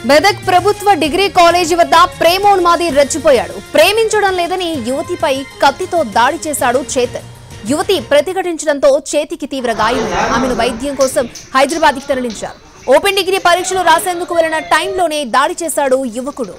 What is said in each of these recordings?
మెదక్ ప్రభుత్వ degree college వద్ద ప్రేమోన్మాది రెచ్చిపోయాడు ప్రేమించడం లేదని యువతిపై కత్తితో దాడి చేశాడు చేతన్ యువతి ప్రతిఘటించడంతో చేతికి తీవ్ర గాయమైంది ఆమెను వైద్యం కోసం హైదరాబాద్ కి తరలించారు ఓపెన్ డిగ్రీ పరీక్షలు రాసేందుకు వెళ్లిన టైంలోనే దాడి చేశాడు యువకుడు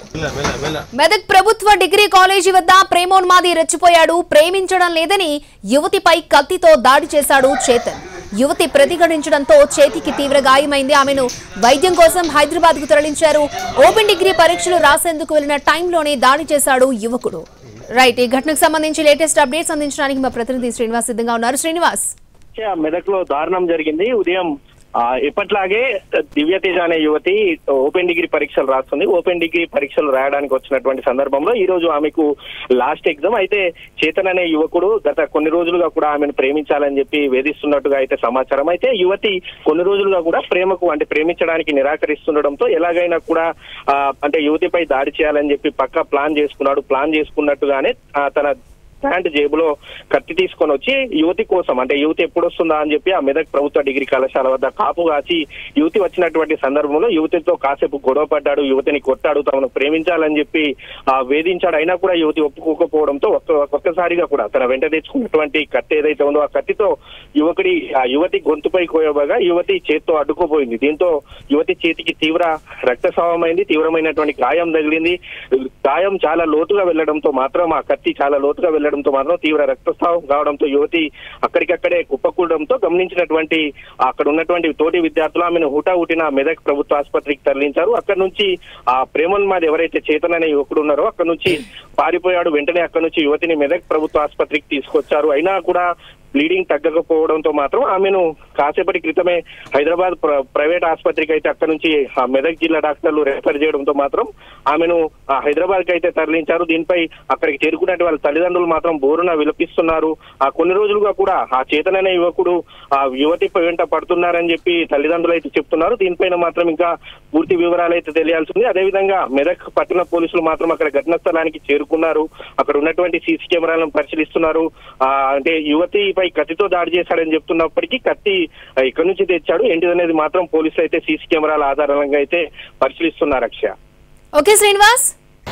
మెదక్ ప్రభుత్వ డిగ్రీ కాలేజీ వద్ద ప్రేమోన్మాది రెచ్చిపోయాడు ప్రేమించడం లేదని యువతిపై కత్తితో దాడి చేశాడు చేతన్ యువతి ప్రతిఘటించడంతో చేతికి తీవ్ర గాయమైంది ఆమెను వైద్యం కోసం హైదరాబాద్ కు తరలించారు ఓపెన్ డిగ్రీ పరీక్షలు రాసేందుకు వెళ్లిన టైంలోనే దాడి చేశాడు యువకుడు రైట్ ఈ ఘటనకు సంబంధించి లేటెస్ట్ అప్డేట్స్ అందించడానికి మా ప్రతినిధి శ్రీనివాస్ సిద్ధంగా ఉన్నారు శ్రీనివాస్ మెదక్ లో దారుణం జరిగింది ఉదయం ఆ, ఎప్పట్లాగే దివ్య తేజ అనే యువతి ఓపెన్ డిగ్రీ పరీక్షలు రాస్తుంది ఓపెన్ డిగ్రీ పరీక్షలు రాయడానికి వచ్చినటువంటి సందర్భంలో ఈ రోజు ఆమెకు లాస్ట్ ఎగ్జామ్ అయితే చేతన్ అనే యువకుడు గత కొన్ని రోజులుగా కూడా ఆమెను ప్రేమించాలని చెప్పి వేధిస్తున్నట్టుగా అయితే సమాచారం అయితే యువతి కొన్ని రోజులుగా కూడా ప్రేమకు అంటే ప్రేమించడానికి నిరాకరిస్తుండడంతో ఎలాగైనా కూడా ఆ, అంటే యువతిపై దాడి చేయాలని చెప్పి పక్కా ప్లాన్ చేసుకున్నాడు ప్లాన్ చేసుకున్నట్టుగానే ఆ, తన ప్యాంట్ జేబులో కత్తి తీసుకొని వచ్చి యువతి కోసం అంటే యువతి ఎప్పుడు వస్తుందా అని చెప్పి ఆ మెదక్ ప్రభుత్వ డిగ్రీ కళాశాల వద్ద కాపు కాచి యువతి వచ్చినటువంటి సందర్భంలో యువతితో కాసేపు గొడవ పడ్డాడు యువతిని కొట్టాడు తమను ప్రేమించాలని చెప్పి ఆ వేధించాడు అయినా కూడా యువతి ఒప్పుకోకపోవడంతో ఒక్క ఒక్కసారిగా కూడా తన వెంట తెచ్చుకున్నటువంటి కత్తి ఏదైతే ఉందో ఆ కత్తితో యువకుడి ఆ యువతి గొంతుపై కోయబోగా యువతి చేత్తో అడ్డుకోపోయింది దీంతో యువతి చేతికి తీవ్ర రక్తస్రావమైంది తీవ్రమైనటువంటి గాయం తగిలింది గాయం చాలా లోతుగా వెళ్లడంతో మాత్రం ఆ కత్తి చాలా లోతుగా వెళ్లడంతో మాత్రం తీవ్ర రక్తస్రావం కావడంతో యువతి అక్కడికక్కడే కుప్పకూడడంతో గమనించినటువంటి అక్కడ ఉన్నటువంటి తోటి విద్యార్థులు ఆమెను హుటాహుటిన మెదక్ ప్రభుత్వ ఆసుపత్రికి తరలించారు అక్కడ నుంచి ఆ ప్రేమన్మాది ఎవరైతే చేతన్ అనే యువకుడు ఉన్నారో అక్కడ నుంచి పారిపోయాడు వెంటనే అక్కడ నుంచి యువతిని మెదక్ ప్రభుత్వ ఆసుపత్రికి తీసుకొచ్చారు అయినా కూడా బ్లీడింగ్ తగ్గకపోవడంతో మాత్రం ఆమెను కాసేపటి క్రితమే హైదరాబాద్ ప్ర- ప్రైవేట్ ఆసుపత్రికి అయితే అక్కడ నుంచి ఆ మెదక్ జిల్లా డాక్టర్లు రెఫర్ చేయడంతో మాత్రం ఆమెను ఆ హైదరాబాద్ కి అయితే తరలించారు దీనిపై అక్కడికి చేరుకున్నట్టు వాళ్ళ తల్లిదండ్రులు మాత్రం బోరున విలపిస్తున్నారు ఆ కొన్ని రోజులుగా కూడా ఆ చేతననే యువకుడు ఆ యువతి వెంట పడుతున్నారని చెప్పి తల్లిదండ్రులు అయితే చెప్తున్నారు దీనిపైన మాత్రం ఇంకా పూర్తి వివరాలు అయితే తెలియాల్సి ఉంది అదేవిధంగా మెదక్ పట్టణ పోలీసులు మాత్రం అక్కడ ఘటనా స్థలానికి చేరుకున్నారు అక్కడ ఉన్నటువంటి సీసీ కెమెరాలను పరిశీలిస్తున్నారు ఆ అంటే యువతిపై కత్తితో దాడి చేశాడని చెప్తున్నప్పటికీ కత్తి ఆ, ఎక్కడి నుంచి తెచ్చాడు ఏంటిదనేది మాత్రం పోలీసులు అయితే సీసీ కెమెరాల ఆధారంగా అయితే పరిశీలిస్తున్నారు అక్షయ ఓకే శ్రీనివాస్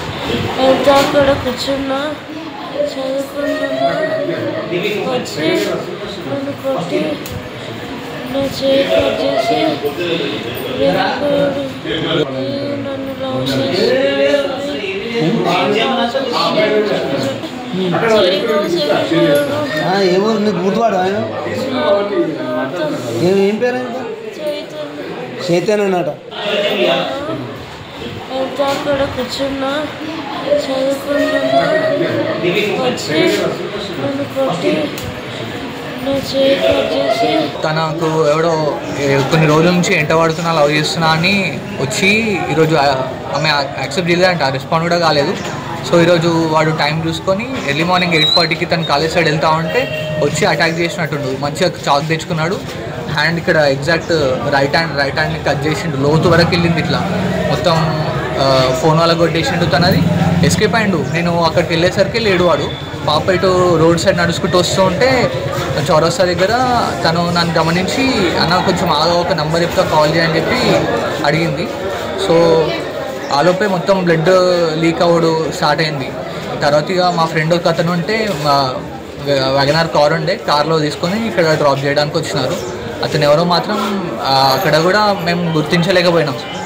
ఎంత అక్కడ కూర్చున్నా చదువుకుంటున్నా వచ్చి నన్ను కొట్టి నా చేయి కట్ చేసి వెళ్ళిపోయాడు నన్ను లవ్ చేసి ఆ, ఏమో నీకు గుర్తుపాడు ఆయన ఏం ఏం పేరు ఆయన చైతన్య చైతన్య అన్నట ఎంత అక్కడ కూర్చున్నా చదువుకుంటున్నా వచ్చి నన్ను కొట్టి నా చేయి కట్ చేసి తనకు ఎవడో ఏ, కొన్ని రోజుల నుంచి ఎంట పడుతున్నా లవ్ చేస్తున్నా అని వచ్చి ఈరోజు ఆ- ఆమె యాక్సెప్ట్ చేయలేదంట రెస్పాండ్ కూడా కాలేదు సో ఈరోజు వాడు టైం చూసుకొని ఎర్లీ మార్నింగ్ ఎయిట్ ఫార్టీకి తను కాలేజ్ సైడ్ వెళ్తా ఉంటే వచ్చి అటాక్ చేసినట్టుండు మంచిగా చాక్ తెచ్చుకున్నాడు హ్యాండ్ ఇక్కడ ఎగ్జాక్ట్ రైట్ హ్యాండ్ రైట్ హ్యాండ్ని కట్ చేసిండు లోతు వరకు వెళ్ళింది ఇట్లా మొత్తం ఆ, ఫోన్ వాళ్ళ కొట్టేసిండు తనది ఎస్కేప్ అయిండు నేను అక్కడికి వెళ్ళేసరికి లేడు వాడు పాప ఇటు రోడ్ సైడ్ నడుచుకుంటూ వస్తూ ఉంటే చౌరస్తా దగ్గర తను నన్ను గమనించి అన్న కొంచెం ఆగా ఒక నంబర్ చెప్తా కాల్ చేయని చెప్పి అడిగింది సో ఆలోపే మొత్తం బ్లడ్ లీక్ అవ్వడు స్టార్ట్ అయింది తర్వాత ఇక మా ఫ్రెండ్ ఒక అతను ఉంటే మా వ్యాగనార్ కార్ ఉండే కార్లో తీసుకొని ఇక్కడ డ్రాప్ చేయడానికి వచ్చినారు అతను ఎవరో మాత్రం ఆ, అక్కడ కూడా మేము గుర్తించలేకపోయినాం